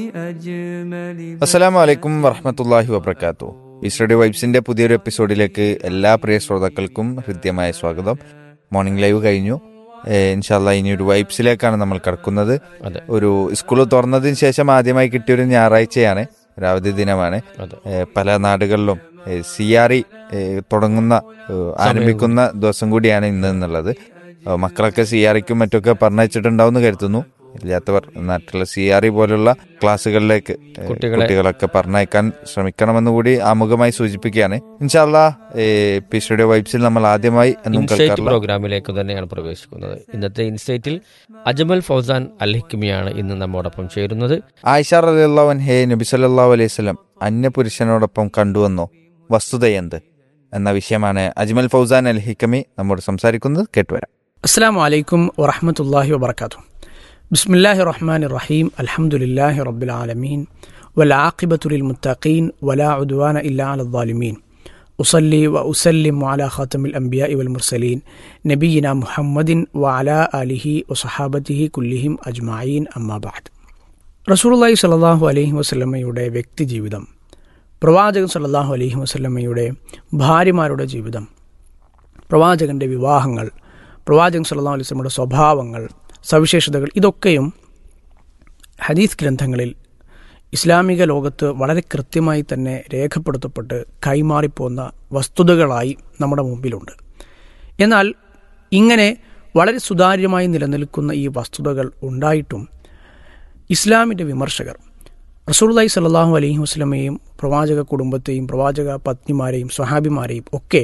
അസ്സലാമു അലൈക്കും വറഹമത്തല്ലാഹി വബർക്കാത്തു ഇസ്രഡി വൈബ്സിന്റെ പുതിയൊരു എപ്പിസോഡിലേക്ക് എല്ലാ പ്രിയ ശ്രോതാക്കൾക്കും ഹൃദ്യമായ സ്വാഗതം മോർണിംഗ് ലൈവ് കഴിഞ്ഞു ഇൻഷാല്ല ഇനി ഒരു വൈബ്സിലേക്കാണ് നമ്മൾ കിടക്കുന്നത് അതെ. ഒരു സ്കൂൾ തുറന്നതിന് ശേഷം ആദ്യമായി കിട്ടിയ ഒരു ഞായറാഴ്ചയാണ് ഒരു അവധി ദിനമാണ് അതെ. ഏ, പല നാടുകളിലും സി ആർ ഇ തുടങ്ങുന്ന ഏ, ആരംഭിക്കുന്ന ദിവസം കൂടിയാണ് ഇന്ന് എന്നുള്ളത് ഏ, മക്കളൊക്കെ സി ആർ ഇക്കും മറ്റൊക്കെ പറഞ്ഞയച്ചിട്ടുണ്ടാവും എന്ന് കരുതുന്നു ഇല്ലാത്തവർ നാട്ടിലെ സി ആർ ഇ പോലുള്ള ക്ലാസ്സുകളിലേക്ക് ഏ, കുട്ടികളെ- കുട്ടികളൊക്കെ പറഞ്ഞയക്കാൻ ശ്രമിക്കണമെന്ന് കൂടി ആമുഖമായി സൂചിപ്പിക്കുകയാണ് ഇൻഷാല്ല പി സ്റ്റുഡിയോ വൈബ്സിൽ നമ്മൾ ആദ്യമായി എന്നും ഇൻസൈറ്റ് കേൾക്കാറുള്ള പ്രോഗ്രാമിലേക്ക് തന്നെയാണ് പ്രവേശിക്കുന്നത് ഇന്നത്തെ ഇൻസൈറ്റിൽ അജ്മൽ ഫൗസാൻ അൽ ഹിക്മിയാണ് ഇന്ന് നമ്മോടൊപ്പം ചേരുന്നത് ആയിഷ റളിയല്ലാഹു അൻഹയെ നബി സല്ലല്ലാഹു അലൈഹി വസല്ലം അന്യപുരുഷനോടൊപ്പം കണ്ടുവന്നോ വസ്തുതയെന്ത് എന്ന വിഷയമാണ് അജ്മൽ ഫൗസാൻ അൽ ഹിക്കമി നമ്മോട് സംസാരിക്കുന്നത് കേട്ടുവരാം السلام عليكم ورحمة الله وبركاته بسم الله الرحمن الرحيم الحمد لله رب العالمين والعاقبة للمتقين ولا عدوان إلا على الظالمين أصلي وأسلم على خاتم الأنبياء والمرسلين نبينا محمد وعلى آله وصحابته كلهم أجمعين أما بعد റസൂലുള്ളാഹി സ്വല്ലല്ലാഹു അലൈഹി വസല്ലമയുടെ വ്യക്തി ജീവിതം പ്രവാചകൻ സല്ലല്ലാഹു അലൈഹി വസല്ലമയുടെ ഭാര്യമാരുടെ ജീവിതം പ്രവാചകന്റെ വിവാഹങ്ങൾ പ്രവാചകൻ സല്ലല്ലാഹു അലൈഹി വസല്ലമയുടെ സ്വഭാവങ്ങൾ സവിശേഷതകൾ ഇതൊക്കെയും ഹദീസ് ഗ്രന്ഥങ്ങളിൽ ഇസ്ലാമിക ലോകത്ത് വളരെ കൃത്യമായി തന്നെ രേഖപ്പെടുത്തപ്പെട്ട് കൈമാറിപ്പോന്ന വസ്തുതകളായി നമ്മുടെ മുമ്പിലുണ്ട് എന്നാൽ ഇങ്ങനെ വളരെ സുതാര്യമായി നിലനിൽക്കുന്ന ഈ വസ്തുതകൾ ഉണ്ടായിട്ടും ഇസ്ലാമിൻ്റെ വിമർശകർ റസൂലുള്ളാഹി സ്വല്ലല്ലാഹു അലൈഹി വസല്ലമയെയും പ്രവാചക കുടുംബത്തെയും പ്രവാചക പത്നിമാരെയും സ്വഹാബിമാരെയും ഒക്കെ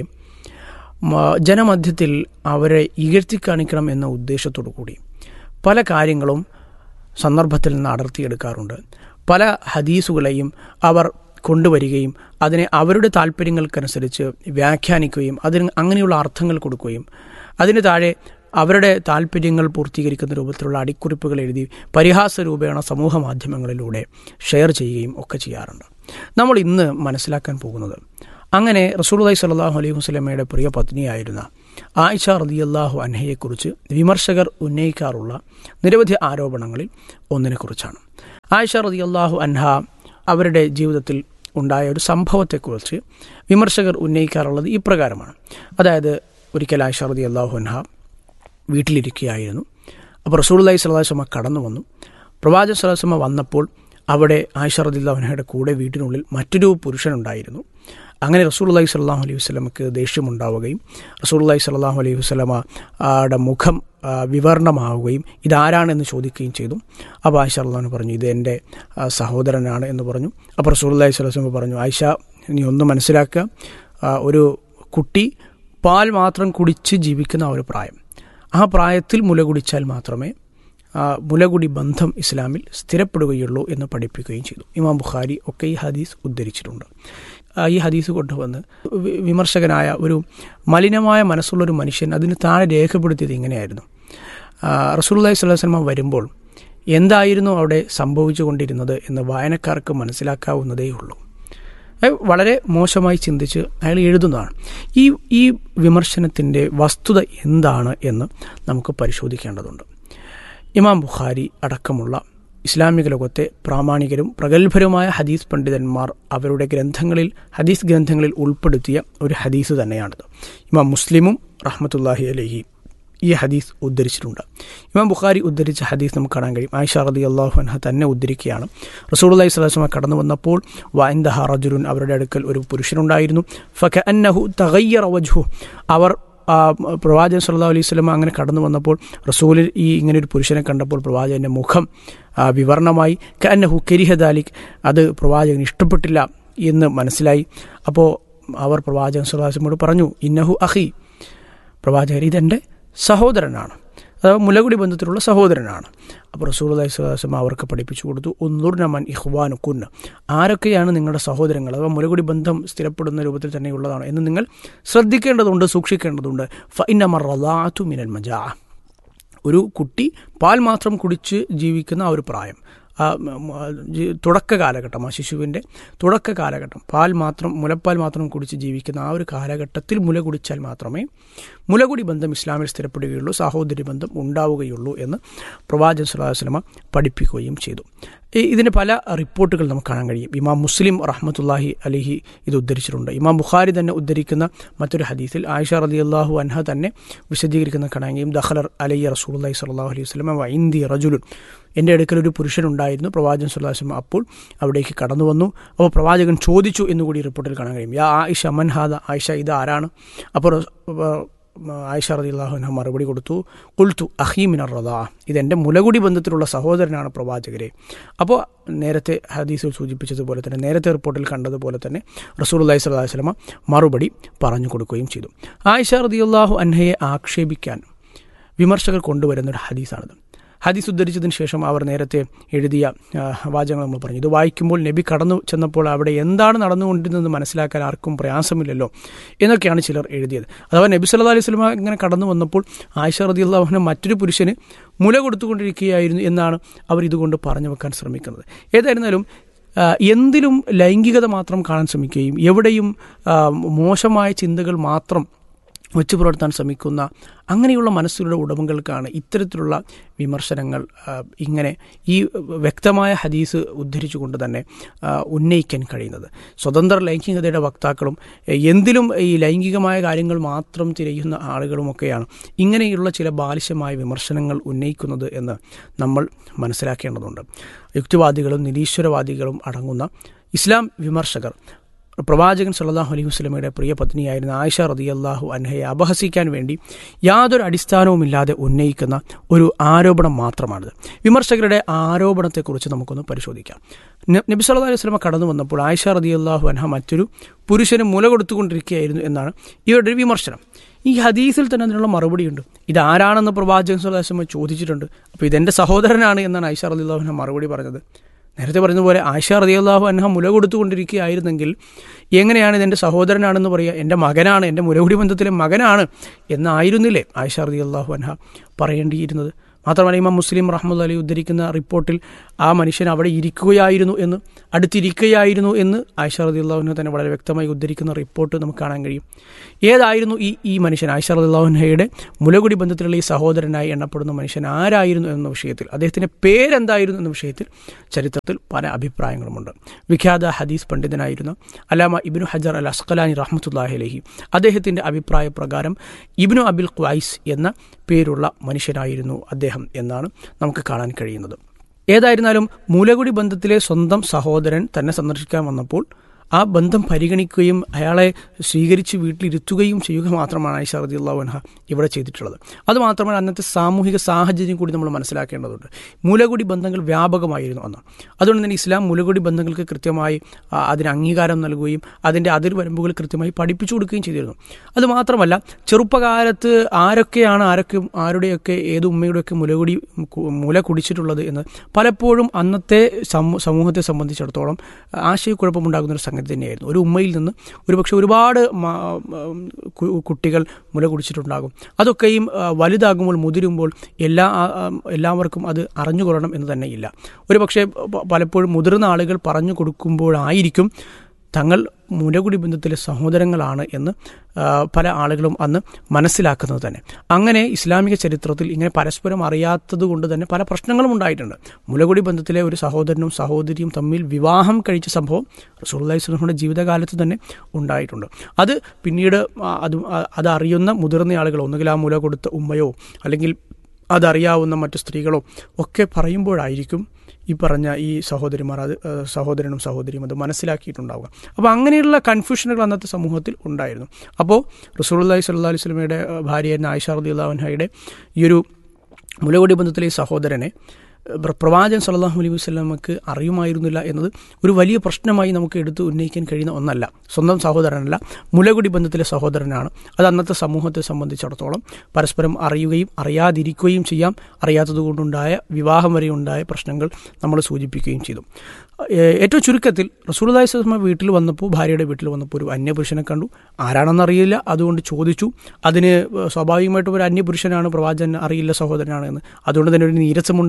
മ- ജനമധ്യത്തിൽ അവരെ ഇകഴ്ത്തി കാണിക്കണം എന്ന ഉദ്ദേശത്തോടു കൂടി പല കാര്യങ്ങളും സന്ദർഭത്തിൽ നിന്ന് അടർത്തിയെടുക്കാറുണ്ട് പല ഹദീസുകളെയും അവർ കൊണ്ടുവരികയും അതിനെ അവരുടെ താല്പര്യങ്ങൾക്കനുസരിച്ച് വ്യാഖ്യാനിക്കുകയും അതിന് അങ്ങനെയുള്ള അർത്ഥങ്ങൾ കൊടുക്കുകയും അതിന് താഴെ അവരുടെ താല്പര്യങ്ങൾ പൂർത്തീകരിക്കുന്ന രൂപത്തിലുള്ള അടിക്കുറിപ്പുകൾ എഴുതി പരിഹാസ രൂപേണ സമൂഹ മാധ്യമങ്ങളിലൂടെ ഷെയർ ചെയ്യുകയും ഒക്കെ ചെയ്യാറുണ്ട് നമ്മൾ ഇന്ന് മനസ്സിലാക്കാൻ പോകുന്നത് അങ്ങനെ റസൂലുള്ളാഹി സ്വല്ലല്ലാഹു അലൈഹി വസല്ലമയുടെ പ്രിയ പത്നിയായിരുന്ന ആയിഷ റളിയല്ലാഹു അൻഹയെക്കുറിച്ച് വിമർശകർ ഉന്നയിക്കാറുള്ള നിരവധി ആരോപണങ്ങളിൽ ഒന്നിനെക്കുറിച്ചാണ് ആയിഷ റളിയല്ലാഹു അൻഹ അവരുടെ ജീവിതത്തിൽ ഉണ്ടായ ഒരു സംഭവത്തെക്കുറിച്ച് വിമർശകർ ഉന്നയിക്കാറുള്ളത് ഇപ്രകാരമാണ് അതായത് ഒരിക്കൽ ആയിഷ റളിയല്ലാഹു അൻഹ വീട്ടിലിരിക്കുകയായിരുന്നു അപ്പോൾ റസൂലുള്ളാഹി സ്വല്ലല്ലാഹു അലൈഹി വസല്ലമ കടന്നു വന്നു പ്രവാചക സ്വല്ലല്ലാഹു അലൈഹി വസല്ലമ വന്നപ്പോൾ അവിടെ ആയിഷ റളിയല്ലാഹു അൻഹയുടെ കൂടെ വീട്ടിനുള്ളിൽ മറ്റൊരു പുരുഷനുണ്ടായിരുന്നു അങ്ങനെ റസൂലുള്ളാഹി സ്വല്ലല്ലാഹു അലൈഹി വസല്ലമക്ക് ദേഷ്യമുണ്ടാവുകയും റസൂലുള്ളാഹി സ്വല്ലല്ലാഹു അലൈഹി വസല്ലമ ആടെ മുഖം ആ, വിവരണമാവുകയും ഇതാരാണെന്ന് ചോദിക്കുകയും ചെയ്തു അപ്പോൾ ആയിഷ റളിയല്ലാഹു പറഞ്ഞു ഇത് എൻ്റെ ആ, സഹോദരനാണ് എന്ന് പറഞ്ഞു അപ്പോൾ റസൂലുള്ളാഹി സ്വല്ലല്ലാഹു അലൈഹി വസല്ലമ പറഞ്ഞു ആയിഷ നീ ഒന്ന് മനസ്സിലാക്കുക ആ, ഒരു കുട്ടി പാൽ മാത്രം കുടിച്ച് ജീവിക്കുന്ന ആ ഒരു പ്രായം ആ പ്രായത്തിൽ മുല കുടിച്ചാൽ മാത്രമേ ആ, മുലകുടി ബന്ധം ഇസ്ലാമിൽ സ്ഥിരപ്പെടുകയുള്ളൂ എന്ന് പഠിപ്പിക്കുകയും ചെയ്തു ഇമാം ബുഖാരി ഒക്കെ ഈ ഹദീസ് ഉദ്ധരിച്ചിട്ടുണ്ട് ആ, ഈ ഹദീസ് കൊണ്ടുവന്ന് വി- വിമർശകനായ ഒരു മലിനമായ മനസ്സുള്ളൊരു മനുഷ്യൻ അതിന് താഴെ രേഖപ്പെടുത്തിയത് ഇങ്ങനെയായിരുന്നു ആ, റസൂലുള്ളാഹി സ്വല്ലല്ലാഹു അലൈഹി വസല്ലം വരുമ്പോൾ എന്തായിരുന്നു അവിടെ സംഭവിച്ചുകൊണ്ടിരുന്നത് എന്ന് വായനക്കാർക്ക് മനസ്സിലാക്കാവുന്നതേ ഉള്ളൂ അയാൾ വളരെ മോശമായി ചിന്തിച്ച് അയാൾ എഴുതുന്നതാണ് ഈ ഈ വിമർശനത്തിൻ്റെ വസ്തുത എന്താണ് എന്ന് നമുക്ക് പരിശോധിക്കേണ്ടതുണ്ട് ഇമാം ബുഖാരി അടക്കമുള്ള ഇസ്ലാമിക ലോകത്തെ പ്രാമാണികരും പ്രഗത്ഭരുമായ ഹദീസ് പണ്ഡിതന്മാർ അവരുടെ ഗ്രന്ഥങ്ങളിൽ ഹദീസ് ഗ്രന്ഥങ്ങളിൽ ഉൾപ്പെടുത്തിയ ഒരു ഹദീസ് തന്നെയാണിത് ഇമാം മുസ്ലിമും റഹ്മത്തുല്ലാഹി അലഹി ഈ ഹദീസ് ഉദ്ധരിച്ചിട്ടുണ്ട് ഇമാം ബുഖാരി ഉദ്ധരിച്ച ഹദീസ് നമുക്ക് കാണാൻ കഴിയും ആയിഷ റതി അള്ളാഹു അൻഹ തന്നെ ഉദ്ധരിക്കുകയാണ് റസൂലുള്ളാഹി സ്വലാസ്മ കടന്നു വന്നപ്പോൾ വൈന്ദഹ റജുലുൻ അവരുടെ അടുക്കൽ ഒരു പുരുഷനുണ്ടായിരുന്നു ഫക അന്നഹു തഗയ്യറ വജ്ഹു അവർ ആ, പ്രവാചകൻ സല്ലല്ലാഹു അലൈഹി സ്വലം അങ്ങനെ കടന്നു വന്നപ്പോൾ റസൂലിൽ ഈ ഇങ്ങനെ ഒരു പുരുഷനെ കണ്ടപ്പോൾ പ്രവാചകന്റെ മുഖം ആ, വിവരണമായി കന്നഹു കരിഹദാലിക് അത് പ്രവാചകന് ഇഷ്ടപ്പെട്ടില്ല എന്ന് മനസ്സിലായി അപ്പോൾ അവർ പ്രവാചകൻ സല്ലല്ലാഹു അലൈഹി വസല്ലമയോട് പറഞ്ഞു ഇന്നഹു അഹി പ്രവാചകർ ഇതെൻ്റെ സഹോദരനാണ് അഥവാ മുലകുടി ബന്ധത്തിലുള്ള സഹോദരനാണ് അപ്പോൾ റസൂൽ അലൈഹി സ്വലാസ്ലം അവർക്ക് പഠിപ്പിച്ചു കൊടുത്തു ഒന്നൂർനമൻ ഇഹ്വാനു കുന്ന ആരൊക്കെയാണ് നിങ്ങളുടെ സഹോദരങ്ങൾ അഥവാ മുലകുടി ബന്ധം സ്ഥിരപ്പെടുന്ന രൂപത്തിൽ തന്നെയുള്ളതാണ് എന്ന് നിങ്ങൾ ശ്രദ്ധിക്കേണ്ടതുണ്ട് സൂക്ഷിക്കേണ്ടതുണ്ട് ഫൈനമർ റലാത്തു മിനൽ മജാ ഒരു കുട്ടി പാൽ മാത്രം കുടിച്ച് ജീവിക്കുന്ന ആ ഒരു പ്രായം ആ മ- മ- ജി- തുടക്ക കാലഘട്ടം ആ ശിശുവിൻ്റെ തുടക്ക കാലഘട്ടം പാൽ മാത്രം മുലപ്പാൽ മാത്രം കുടിച്ച് ജീവിക്കുന്ന ആ ഒരു കാലഘട്ടത്തിൽ മുല കുടിച്ചാൽ മാത്രമേ മുലകുടി ബന്ധം ഇസ്ലാമിൽ സ്ഥിരപ്പെടുകയുള്ളൂ സഹോദരി ബന്ധം ഉണ്ടാവുകയുള്ളൂ എന്ന് പ്രവാചകൻ സുല്ലാ വസ്ലമ പഠിപ്പിക്കുകയും ചെയ്തു ഈ- ഇതിൻ്റെ പല റിപ്പോർട്ടുകൾ നമുക്ക് കാണാൻ കഴിയും ഇമാം മുസ്ലിം റഹ്മത്തുല്ലാഹി അലിഹി ഇത് ഉദ്ധരിച്ചിട്ടുണ്ട് ഇമാം ബുഖാരി തന്നെ ഉദ്ധരിക്കുന്ന മറ്റൊരു ഹദീസിൽ ആയിഷ റതി അള്ളാഹു അൻഹ തന്നെ വിശദീകരിക്കുന്ന കാണാൻ കഴിയും ദഹലർ അലയ്യ റസൂലി സല്ലാഹു അലൈഹി വസ്ലമ വൈന്ദി റജുലുൻ എൻ്റെ അടുക്കൽ ഒരു പുരുഷനുണ്ടായിരുന്നു പ്രവാചകൻ സുല്ലാസ്ലം അപ്പോൾ അവിടേക്ക് കടന്നു വന്നു അപ്പോൾ പ്രവാചകൻ ചോദിച്ചു എന്നുകൂടി റിപ്പോർട്ടിൽ കാണാൻ കഴിയും യാ ആയിഷ മൻഹാദ ആയിഷ ഇത് ആരാണ് അപ്പോൾ റസ്- ആയിഷ റതി അള്ളാഹുന മറുപടി കൊടുത്തു കുൽത്തു അഹീമിൻ റദാ ഇതെൻ്റെ മുലകുടി ബന്ധത്തിലുള്ള സഹോദരനാണ് പ്രവാചകരെ അപ്പോൾ നേരത്തെ ഹദീസിൽ സൂചിപ്പിച്ചതുപോലെ തന്നെ നേരത്തെ റിപ്പോർട്ടിൽ കണ്ടതുപോലെ തന്നെ റസൂൽ അള്ളഹി സ്വലാഹു വസ്ലമ മറുപടി പറഞ്ഞു കൊടുക്കുകയും ചെയ്തു ആയിഷ റതി അള്ളാഹു അൻഹയെ ആക്ഷേപിക്കാൻ വിമർശകർ കൊണ്ടുവരുന്ന ഒരു ഹദീസാണിത് ഹദീസ് ഉദ്ധരിച്ചതിന് ശേഷം അവർ നേരത്തെ എഴുതിയ ആ, വാചകങ്ങൾ നമ്മൾ പറഞ്ഞു ഇത് വായിക്കുമ്പോൾ നബി കടന്നു ചെന്നപ്പോൾ അവിടെ എന്താണ് നടന്നുകൊണ്ടിരുന്നത് മനസ്സിലാക്കാൻ ആർക്കും പ്രയാസമില്ലല്ലോ എന്നൊക്കെയാണ് ചിലർ എഴുതിയത് അഥവാ നബി സല്ലാ അലൈഹി സ്വലമ ഇങ്ങനെ കടന്നു വന്നപ്പോൾ ആയിഷ റതി അള്ളാഹുന മറ്റൊരു പുരുഷന് മുല കൊടുത്തുകൊണ്ടിരിക്കുകയായിരുന്നു എന്നാണ് അവർ ഇതുകൊണ്ട് പറഞ്ഞു വെക്കാൻ ശ്രമിക്കുന്നത് ഏതായിരുന്നാലും ആ, എന്തിലും ലൈംഗികത മാത്രം കാണാൻ ശ്രമിക്കുകയും എവിടെയും ആ, മോശമായ ചിന്തകൾ മാത്രം വെച്ചു പുലർത്താൻ ശ്രമിക്കുന്ന അങ്ങനെയുള്ള മനസ്സുകളുടെ ഉടമകൾക്കാണ് ഇത്തരത്തിലുള്ള വിമർശനങ്ങൾ ആ, ഇങ്ങനെ ഈ വ്യക്തമായ ഹദീസ് ഉദ്ധരിച്ചുകൊണ്ട് തന്നെ ആ, ഉന്നയിക്കാൻ കഴിയുന്നത് സ്വതന്ത്ര ലൈംഗികതയുടെ വക്താക്കളും എ, എന്തിലും ഈ ലൈംഗികമായ കാര്യങ്ങൾ മാത്രം തിരയുന്ന ആളുകളുമൊക്കെയാണ് ഇങ്ങനെയുള്ള ചില ബാലിശമായ വിമർശനങ്ങൾ ഉന്നയിക്കുന്നത് എന്ന് നമ്മൾ മനസ്സിലാക്കേണ്ടതുണ്ട് യുക്തിവാദികളും നിരീശ്വരവാദികളും അടങ്ങുന്ന ഇസ്ലാം വിമർശകർ പ്രവാചകൻ സല്ലല്ലാഹു അലൈഹി വസല്ലമയുടെ പ്രിയ പത്നിയായിരുന്ന ആയിഷ റളിയല്ലാഹു അൻഹയെ അപഹസിക്കാൻ വേണ്ടി യാതൊരു അടിസ്ഥാനവുമില്ലാതെ ഉന്നയിക്കുന്ന ഒരു ആരോപണം മാത്രമാണിത് വിമർശകരുടെ ആരോപണത്തെക്കുറിച്ച് നമുക്കൊന്ന് പരിശോധിക്കാം ന- നബി സല്ലല്ലാഹു അലൈഹി വസല്ലമ കടന്നു വന്നപ്പോൾ ആയിഷ റളിയല്ലാഹു അൻഹ മറ്റൊരു പുരുഷന് മുല കൊടുത്തുകൊണ്ടിരിക്കുകയായിരുന്നു എന്നാണ് ഇവരുടെ ഒരു വിമർശനം ഈ ഹദീസിൽ തന്നെ അതിനുള്ള മറുപടിയുണ്ട് ഇതാരാണെന്ന് പ്രവാചകൻ സല്ലല്ലാഹു അലൈഹി വസല്ലമ ചോദിച്ചിട്ടുണ്ട് അപ്പോൾ ഇതെന്റെ സഹോദരനാണ് എന്നാണ് ആയിഷ റളിയല്ലാഹു അൻഹ മറുപടി പറഞ്ഞത് നേരത്തെ പറഞ്ഞതുപോലെ ആയിഷ റതിയല്ലാഹു അൻഹ മുല കൊടുത്തുകൊണ്ടിരിക്കുകയായിരുന്നെങ്കിൽ എങ്ങനെയാണ് ഇതെൻ്റെ സഹോദരനാണെന്ന് പറയുക എൻ്റെ മകനാണ് എൻ്റെ മുലകുടി ബന്ധത്തിലെ മകനാണ് എന്നായിരുന്നില്ലേ ആയിഷ റതിയല്ലാഹു അൻഹ പറയേണ്ടിയിരുന്നത് മാത്രമല്ല ഇമാം മുസ്ലിം റഹ്മുല്ല അലി ഉദ്ധരിക്കുന്ന റിപ്പോർട്ടിൽ ആ മനുഷ്യൻ അവിടെ ഇരിക്കുകയായിരുന്നു എന്ന് അടുത്തിരിക്കുകയായിരുന്നു എന്ന് ആയിഷ റദിയുള്ളാഹുന തന്നെ വളരെ വ്യക്തമായി ഉദ്ധരിക്കുന്ന റിപ്പോർട്ട് നമുക്ക് കാണാൻ കഴിയും ഏതായിരുന്നു ഈ ഈ മനുഷ്യൻ ആയിഷ റദിയുള്ളാഹുനയുടെ മുലകുടി ബന്ധത്തിലുള്ള ഈ സഹോദരനായി എണ്ണപ്പെടുന്ന മനുഷ്യൻ ആരായിരുന്നു എന്ന വിഷയത്തിൽ അദ്ദേഹത്തിൻ്റെ പേരെന്തായിരുന്നു എന്ന വിഷയത്തിൽ ചരിത്രത്തിൽ പല അഭിപ്രായങ്ങളുമുണ്ട് വിഖ്യാത ഹദീസ് പണ്ഡിതനായിരുന്ന അലാമ ഇബിനു ഹജർ അൽ അസ്കലാനി റഹ്മത്തുല്ലാഹി അലഹി അദ്ദേഹത്തിൻ്റെ അഭിപ്രായ പ്രകാരം ഇബിനു അബിൽ ഖ്വൈസ് എന്ന പേരുള്ള മനുഷ്യനായിരുന്നു അദ്ദേഹം എന്നാണ് നമുക്ക് കാണാൻ കഴിയുന്നത് ഏതായിരുന്നാലും മൂലകുടി ബന്ധത്തിലെ സ്വന്തം സഹോദരൻ തന്നെ സന്ദർശിക്കാൻ വന്നപ്പോൾ ആ ബന്ധം പരിഗണിക്കുകയും അയാളെ സ്വീകരിച്ച് വീട്ടിലിരുത്തുകയും ചെയ്യുക മാത്രമാണ് ഐഷ റദിയുള്ളാഹു അൻഹ ഇവിടെ ചെയ്തിട്ടുള്ളത് അതുമാത്രമല്ല അന്നത്തെ സാമൂഹിക സാഹചര്യം കൂടി നമ്മൾ മനസ്സിലാക്കേണ്ടതുണ്ട് മൂലകുടി ബന്ധങ്ങൾ വ്യാപകമായിരുന്നു അന്ന് അതുകൊണ്ട് തന്നെ ഇസ്ലാം മൂലകുടി ബന്ധങ്ങൾക്ക് കൃത്യമായി ആ, അതിന് അംഗീകാരം നൽകുകയും അതിൻ്റെ അതിർവരമ്പുകൾ കൃത്യമായി പഠിപ്പിച്ചു കൊടുക്കുകയും ചെയ്തിരുന്നു അതുമാത്രമല്ല ചെറുപ്പകാലത്ത് ആരൊക്കെയാണ് ആരൊക്കെ ആരുടെയൊക്കെ ഏത് ഉമ്മയുടെയൊക്കെ മുലകുടി കു- മുല കുടിച്ചിട്ടുള്ളത് എന്ന് പലപ്പോഴും അന്നത്തെ സമൂ- സമൂഹത്തെ സംബന്ധിച്ചിടത്തോളം ആശയക്കുഴപ്പമുണ്ടാകുന്ന ഒരു സംഗതി തന്നെയായിരുന്നു ഒരു ഉമ്മയിൽ നിന്ന് ഒരുപക്ഷെ ഒരുപാട് മ- ഉം, കു- കുട്ടികൾ മുല കുടിച്ചിട്ടുണ്ടാകും അതൊക്കെയും ആ, വലുതാകുമ്പോൾ മുതിരുമ്പോൾ എല്ലാ ആ, ആ, എല്ലാവർക്കും അത് അറിഞ്ഞുകൊള്ളണം എന്ന് തന്നെയില്ല ഒരുപക്ഷെ പ- പലപ്പോഴും മുതിർന്ന ആളുകൾ പറഞ്ഞു കൊടുക്കുമ്പോഴായിരിക്കും തങ്ങൾ മുലകുടി ബന്ധത്തിലെ സഹോദരങ്ങളാണ് എന്ന് ആ, പല ആളുകളും അന്ന് മനസ്സിലാക്കുന്നത് തന്നെ അങ്ങനെ ഇസ്ലാമിക ചരിത്രത്തിൽ ഇങ്ങനെ പരസ്പരം അറിയാത്തത് കൊണ്ട് തന്നെ പല പ്രശ്നങ്ങളും ഉണ്ടായിട്ടുണ്ട് മുലകുടി ബന്ധത്തിലെ ഒരു സഹോദരനും സഹോദരിയും തമ്മിൽ വിവാഹം കഴിച്ച സംഭവം റസൂള്ളി സ്വലമിയുടെ ജീവിതകാലത്ത് തന്നെ ഉണ്ടായിട്ടുണ്ട് അത് പിന്നീട് ആ, അത് ആ, അതറിയുന്ന മുതിർന്ന ആളുകൾ ഒന്നുകിൽ ആ മുല കൊടുത്ത ഉമ്മയോ അല്ലെങ്കിൽ അതറിയാവുന്ന മറ്റു സ്ത്രീകളോ ഒക്കെ പറയുമ്പോഴായിരിക്കും ഈ പറഞ്ഞ ഈ സഹോദരിമാർ അത് ഏഹ്, സഹോദരനും സഹോദരിയും അത് മനസ്സിലാക്കിയിട്ടുണ്ടാവുക അപ്പോൾ അങ്ങനെയുള്ള കൺഫ്യൂഷനുകൾ അന്നത്തെ സമൂഹത്തിൽ ഉണ്ടായിരുന്നു അപ്പോൾ റസൂലുള്ളാഹി സ്വല്ലല്ലാഹി അലൈഹി വസല്ലമയുടെ ഏഹ്, ഭാര്യയായിരുന്ന ആയിഷ റളിയല്ലാഹു അൻഹയുടെ ഈ ഒരു മുലകുടി ബന്ധത്തിലെ ഈ സഹോദരനെ പ്ര- പ്രവാചകൻ സല്ലല്ലാഹു അലൈഹി വസല്ലമക്ക് അറിയുമായിരുന്നില്ല എന്നത് ഒരു വലിയ പ്രശ്നമായി നമുക്ക് എടുത്ത് ഉന്നയിക്കാൻ കഴിയുന്ന ഒന്നല്ല സ്വന്തം സഹോദരനല്ല മുലകുടി ബന്ധത്തിലെ സഹോദരനാണ് അത് അന്നത്തെ സമൂഹത്തെ സംബന്ധിച്ചിടത്തോളം പരസ്പരം അറിയുകയും അറിയാതിരിക്കുകയും ചെയ്യാം അറിയാത്തത് കൊണ്ടുണ്ടായ വിവാഹം വരെ ഉണ്ടായ പ്രശ്നങ്ങൾ നമ്മൾ സൂചിപ്പിക്കുകയും ചെയ്തു ഏഹ് ഏറ്റവും ചുരുക്കത്തിൽ റസൂലുള്ളാഹി സ്വലമ വീട്ടിൽ വന്നപ്പോൾ ഭാര്യയുടെ വീട്ടിൽ വന്നപ്പോൾ ഒരു അന്യപുരുഷനെ കണ്ടു ആരാണെന്നറിയില്ല അതുകൊണ്ട് ചോദിച്ചു അതിന് സ്വാഭാവികമായിട്ടും ഒരു അന്യപുരുഷനാണ് പ്രവാചകൻ അറിയില്ല സഹോദരനാണ് എന്ന് അതുകൊണ്ട് തന്നെ ഒരു നീരസമുണ്ടായി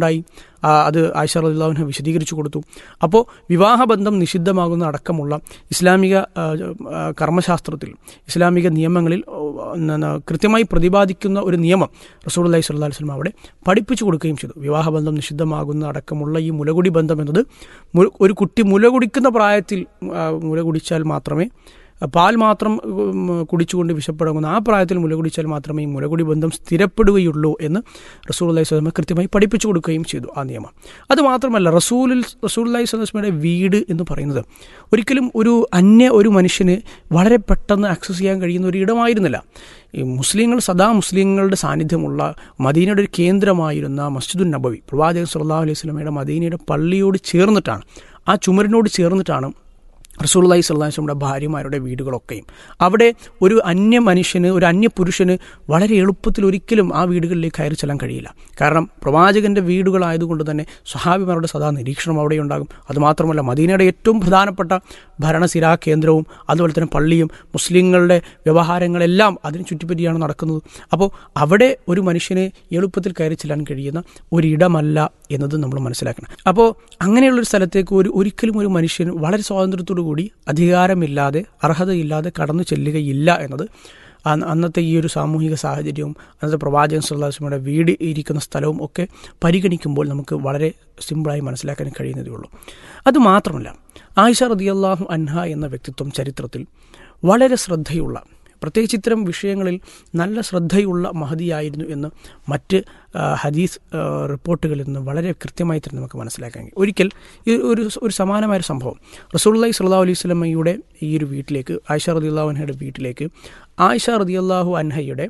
ആ, അത് ആയിഷ റദിള്ളാഹുവിനെ വിശദീകരിച്ചു കൊടുത്തു അപ്പോൾ വിവാഹബന്ധം നിഷിദ്ധമാകുന്ന അടക്കമുള്ള ഇസ്ലാമിക ആ, ആ, കർമ്മശാസ്ത്രത്തിൽ ഇസ്ലാമിക നിയമങ്ങളിൽ ഓ, ന- കൃത്യമായി പ്രതിപാദിക്കുന്ന ഒരു നിയമം റസൂൽ അള്ളഹി സ്വല്ലാ വസ്ലം അവിടെ പഠിപ്പിച്ചു കൊടുക്കുകയും ചെയ്തു വിവാഹബന്ധം നിഷിദ്ധമാകുന്ന അടക്കമുള്ള ഈ മുലകുടി ബന്ധം എന്നത് മു- ഒരു കുട്ടി മുല കുടിക്കുന്ന പ്രായത്തിൽ ആ, മുല കുടിച്ചാൽ മാത്രമേ പാൽ മാത്രം ഉം, കുടിച്ചുകൊണ്ട് വിശപ്പടങ്ങുന്ന ആ പ്രായത്തിൽ മുല കുടിച്ചാൽ മാത്രമേ ഈ മുലകുടി ബന്ധം സ്ഥിരപ്പെടുകയുള്ളൂ എന്ന് റസൂൽ അള്ളഹി സ്വലമ കൃത്യമായി പഠിപ്പിച്ചു കൊടുക്കുകയും ചെയ്തു ആ നിയമം അത് മാത്രമല്ല റസൂലിൽ റസൂൽ അള്ളഹി സ്വലമയുടെ വീട് എന്ന് പറയുന്നത് ഒരിക്കലും ഒരു അന്യ ഒരു മനുഷ്യന് വളരെ പെട്ടെന്ന് ആക്സസ് ചെയ്യാൻ കഴിയുന്ന ഒരു ഇടമായിരുന്നില്ല ഈ മുസ്ലിങ്ങൾ സദാ മുസ്ലിങ്ങളുടെ സാന്നിധ്യമുള്ള മദീനയുടെ ഒരു കേന്ദ്രമായിരുന്ന മസ്ജിദുൻ നബവി പ്രവാചകൻ സല്ലാ അലൈഹി സ്വലമയുടെ മദീനയുടെ പള്ളിയോട് ചേർന്നിട്ടാണ് ആ ചുമരിനോട് ചേർന്നിട്ടാണ് റസൂള്ളി സ്വല്ലാസ്ലമിയുടെ ഭാര്യമാരുടെ വീടുകളൊക്കെയും അവിടെ ഒരു അന്യ മനുഷ്യന് ഒരു അന്യ പുരുഷന് വളരെ എളുപ്പത്തിൽ ഒരിക്കലും ആ വീടുകളിലേക്ക് കയറി ചെല്ലാൻ കഴിയില്ല കാരണം പ്രവാചകന്റെ വീടുകളായതുകൊണ്ട് തന്നെ സ്വഹാബിമാരുടെ സദാ നിരീക്ഷണം അവിടെ ഉണ്ടാകും അതുമാത്രമല്ല മദീനയുടെ ഏറ്റവും പ്രധാനപ്പെട്ട ഭരണസിരാ കേന്ദ്രവും അതുപോലെ തന്നെ പള്ളിയും മുസ്ലിങ്ങളുടെ വ്യവഹാരങ്ങളെല്ലാം അതിന് ചുറ്റിപ്പറ്റിയാണ് നടക്കുന്നത് അപ്പോൾ അവിടെ ഒരു മനുഷ്യന് എളുപ്പത്തിൽ കയറി ചെല്ലാൻ കഴിയുന്ന ഒരിടമല്ല എന്നത് നമ്മൾ മനസ്സിലാക്കണം അപ്പോൾ അങ്ങനെയുള്ളൊരു സ്ഥലത്തേക്ക് ഒരു ഒരിക്കലും ഒരു മനുഷ്യൻ വളരെ സ്വാതന്ത്ര്യത്തോടു കൂടി അധികാരമില്ലാതെ അർഹതയില്ലാതെ കടന്നു ചെല്ലുകയില്ല എന്നത് അന്ന് അന്നത്തെ ഈ ഒരു സാമൂഹിക സാഹചര്യവും അന്നത്തെ പ്രവാചകൻ സുല്ലാസ്മയുടെ വീട് ഇരിക്കുന്ന സ്ഥലവും ഒക്കെ പരിഗണിക്കുമ്പോൾ നമുക്ക് വളരെ സിമ്പിളായി മനസ്സിലാക്കാൻ കഴിയുന്നതേ ഉള്ളൂ അതുമാത്രമല്ല ആയിഷ റദിയല്ലാഹു അൻഹ എന്ന വ്യക്തിത്വം ചരിത്രത്തിൽ വളരെ ശ്രദ്ധയുള്ള പ്രത്യേകിച്ച് ഇത്തരം വിഷയങ്ങളിൽ നല്ല ശ്രദ്ധയുള്ള മഹതിയായിരുന്നു എന്ന് മറ്റ് ആ, ഹദീസ് ആ, റിപ്പോർട്ടുകളിൽ നിന്ന് വളരെ കൃത്യമായി തന്നെ നമുക്ക് മനസ്സിലാക്കാൻ കഴിയും ഒരിക്കൽ ഈ ഒരു ഒരു സമാനമായ ഒരു സംഭവം റസൂള്ളി സല്ലാ അലൈഹി സ്വലമയുടെ ഈ ഒരു വീട്ടിലേക്ക് ആയിഷ റദിയല്ലാഹു അൻഹയുടെ വീട്ടിലേക്ക് ആയിഷ റദിയല്ലാഹു അൻഹയുടെ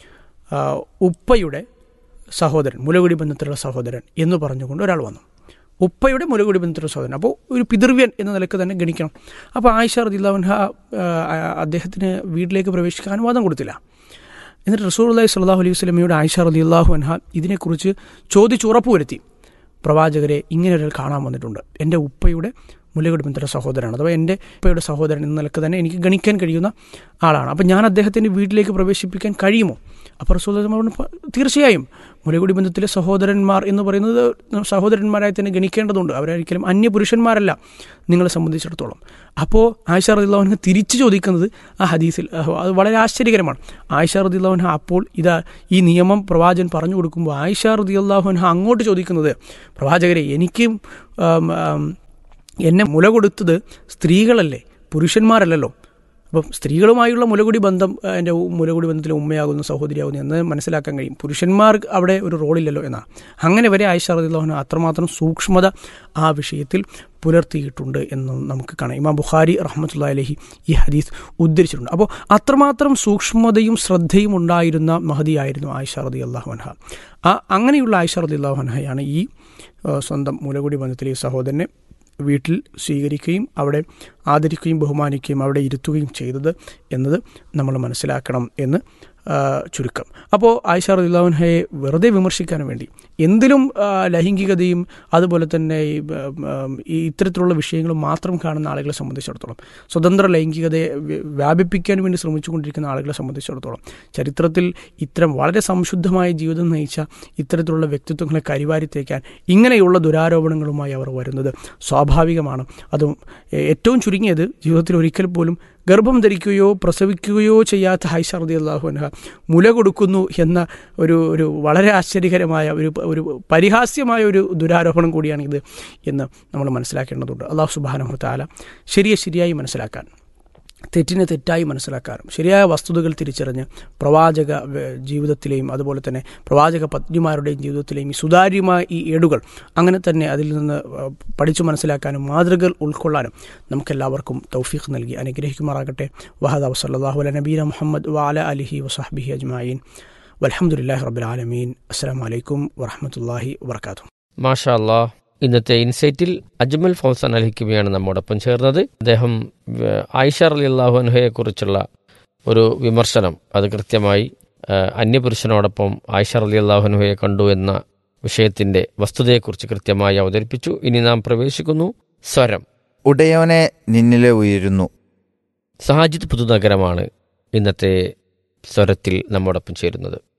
ആ, ഉപ്പയുടെ സഹോദരൻ മുലകുടി ബന്ധത്തിലുള്ള സഹോദരൻ എന്ന് പറഞ്ഞുകൊണ്ട് ഒരാൾ വന്നു ഉപ്പയുടെ മുലകുടി ബന്ധത്തിലുള്ള സഹോദരൻ അപ്പോൾ ഒരു പിതൃവ്യൻ എന്ന നിലക്ക് തന്നെ ഗണിക്കണം അപ്പോൾ ആയിഷ റദില്ലാഹുൻഹ അദ്ദേഹത്തിന് വീട്ടിലേക്ക് പ്രവേശിക്കാൻ അനുവാദം കൊടുത്തില്ല എന്നിട്ട് റസൂൽ അള്ളഹി സ്വല്ലാഹു അലൈഹി സ്വലമയുടെ ആയിഷ റദിയല്ലാഹു അൻഹ ഇതിനെക്കുറിച്ച് ചോദിച്ചുറപ്പ് വരുത്തി പ്രവാചകരെ ഇങ്ങനെ ഒരാൾ കാണാൻ വന്നിട്ടുണ്ട് എൻ്റെ ഉപ്പയുടെ മുലകുടി ബന്ധത്തിലുള്ള സഹോദരനാണ് അഥവാ എൻ്റെ ഉപ്പയുടെ സഹോദരൻ എന്ന നിലക്ക് തന്നെ എനിക്ക് ഗണിക്കാൻ കഴിയുന്ന ആളാണ് അപ്പം ഞാൻ അദ്ദേഹത്തിൻ്റെ വീട്ടിലേക്ക് പ്രവേശിപ്പിക്കാൻ കഴിയുമോ അപ്പോൾ റസൂൽ പറഞ്ഞു തീർച്ചയായും മുലകുടി ബന്ധത്തിലെ സഹോദരന്മാർ എന്ന് പറയുന്നത് സഹോദരന്മാരായി തന്നെ ഗണിക്കേണ്ടതുണ്ട് അവരൊരിക്കലും അന്യ പുരുഷന്മാരല്ല നിങ്ങളെ സംബന്ധിച്ചിടത്തോളം അപ്പോൾ ആയിഷ റദിള്ളവന് തിരിച്ചു ചോദിക്കുന്നത് ആ ഹദീസിൽ അഹ് അത് വളരെ ആശ്ചര്യകരമാണ് ആയിഷ റദിള്ളവൻഹ അപ്പോൾ ഇതാ ഈ നിയമം പ്രവാചകൻ പറഞ്ഞു കൊടുക്കുമ്പോൾ ആയിഷ റദിയുള്ളാഹുൻഹ അങ്ങോട്ട് ചോദിക്കുന്നത് പ്രവാചകരെ എനിക്കും ആം, ആം, എന്നെ മുല കൊടുത്തത് സ്ത്രീകളല്ലേ പുരുഷന്മാരല്ലല്ലോ അപ്പം സ്ത്രീകളുമായുള്ള മുലകുടി ബന്ധം ആ, എൻ്റെ ഉ- മുലകുടി ബന്ധത്തിലെ ഉമ്മയാകുന്നു സഹോദരിയാകുന്നു എന്ന് മനസ്സിലാക്കാൻ കഴിയും പുരുഷന്മാർ അവിടെ ഒരു റോളില്ലല്ലോ എന്നാണ് അങ്ങനെ വരെ ആയിഷ റദിള്ളാഹുന അത്രമാത്രം സൂക്ഷ്മത ആ വിഷയത്തിൽ പുലർത്തിയിട്ടുണ്ട് എന്ന് നമുക്ക് കാണാം ഇമാം ബുഖാരി റഹ്മത്തുള്ള അലഹി ഈ ഹദീസ് ഉദ്ധരിച്ചിട്ടുണ്ട് അപ്പോൾ അത്രമാത്രം സൂക്ഷ്മതയും ശ്രദ്ധയും ഉണ്ടായിരുന്ന മഹതിയായിരുന്നു ആയിഷ റതി അള്ളാഹുഅൻഹ ആ അങ്ങനെയുള്ള ആയിഷ റതി അള്ളാഹുഅൻഹയാണ് ഈ ആ, സ്വന്തം മുലകുടി ബന്ധത്തിലെ ഈ സഹോദരനെ വീട്ടിൽ സ്വീകരിക്കുകയും അവിടെ ആദരിക്കുകയും ബഹുമാനിക്കുകയും അവിടെ ഇരുത്തുകയും ചെയ്തത് എന്നത് നമ്മൾ മനസ്സിലാക്കണം എന്ന് ആ, ചുരുക്കം അപ്പോൾ ആയിഷ റദിള്ളാഹുൻഹയെ വെറുതെ വിമർശിക്കാൻ വേണ്ടി എന്തിലും ആ, ലൈംഗികതയും അതുപോലെ തന്നെ ഈ, ഉം, ഉം, ഈ ഇത്തരത്തിലുള്ള വിഷയങ്ങളും മാത്രം കാണുന്ന ആളുകളെ സംബന്ധിച്ചിടത്തോളം സ്വതന്ത്ര ലൈംഗികതയെ വ്യ- വ്യാപിപ്പിക്കാൻ വേണ്ടി ശ്രമിച്ചുകൊണ്ടിരിക്കുന്ന ആളുകളെ സംബന്ധിച്ചിടത്തോളം ചരിത്രത്തിൽ ഇത്തരം വളരെ സംശുദ്ധമായ ജീവിതം നയിച്ച ഇത്തരത്തിലുള്ള വ്യക്തിത്വങ്ങളെ കരിവാരിത്തേക്കാൻ ഇങ്ങനെയുള്ള ദുരാരോപണങ്ങളുമായി അവർ വരുന്നത് സ്വാഭാവികമാണ് അതും ഏ- ഏറ്റവും ചുരുങ്ങിയത് ജീവിതത്തിൽ ഒരിക്കൽ പോലും ഗർഭം ധരിക്കുകയോ പ്രസവിക്കുകയോ ചെയ്യാത്ത ഹൈഷർദി അള്ളാഹുനഹ മുല കൊടുക്കുന്നു എന്ന ഒരു ഒരു വളരെ ആശ്ചര്യകരമായ ഒരു ഒരു പരിഹാസ്യമായ ഒരു ദുരാരോപണം കൂടിയാണ് ഇത് എന്ന് നമ്മൾ മനസ്സിലാക്കേണ്ടതുണ്ട് അള്ളാഹു സുബാനഹു താല ശരിയെ ശരിയായി മനസ്സിലാക്കാൻ തെറ്റിനെ തെറ്റായി മനസ്സിലാക്കാനും ശരിയായ വസ്തുതകൾ തിരിച്ചറിഞ്ഞ് പ്രവാചക വ- ജീവിതത്തിലെയും അതുപോലെ തന്നെ പ്രവാചക പത്നിമാരുടെയും ജീവിതത്തിലെയും ഈ സുതാര്യമായ ഈ ഏടുകൾ അങ്ങനെ തന്നെ അതിൽ നിന്ന് ആ, പഠിച്ചു മനസ്സിലാക്കാനും മാതൃകകൾ ഉൾക്കൊള്ളാനും നമുക്കെല്ലാവർക്കും തൗഫീഖ് നൽകി അനുഗ്രഹിക്കുമാറാകട്ടെ വഹദ് വസല്ലാഹു അല നബീന മുഹമ്മദ് വാല അലിഹി വസഹബിഹി അജ്മായിൻ വലഹമുല്ലാഹി റബ്ബുലാലമീൻ അസ്സാം വലൈക്കും വറഹമത്തല്ലാഹി വർക്കാത്തു മാഷാ അല്ലാ ഇന്നത്തെ ഇൻസൈറ്റിൽ അജ്മൽ ഫൗസാൻ അൽഹിക്കുമിയാണ് നമ്മോടൊപ്പം ചേർന്നത് അദ്ദേഹം ഏഹ്, ആയിഷ അലി അള്ളാഹുൻഹയെ കുറിച്ചുള്ള ഒരു വിമർശനം അത് കൃത്യമായി ഏഹ്, അന്യപുരുഷനോടൊപ്പം ആയിഷ അലി അള്ളാഹുൻഹയെ കണ്ടു എന്ന വിഷയത്തിന്റെ വസ്തുതയെക്കുറിച്ച് കൃത്യമായി അവതരിപ്പിച്ചു ഇനി നാം പ്രവേശിക്കുന്നു സ്വരം ഉടയോനെ നിന്നിലെ ഉയരുന്നു സാജിദ് പുതുനഗരമാണ് ഇന്നത്തെ സ്വരത്തിൽ നമ്മോടൊപ്പം ചേരുന്നത്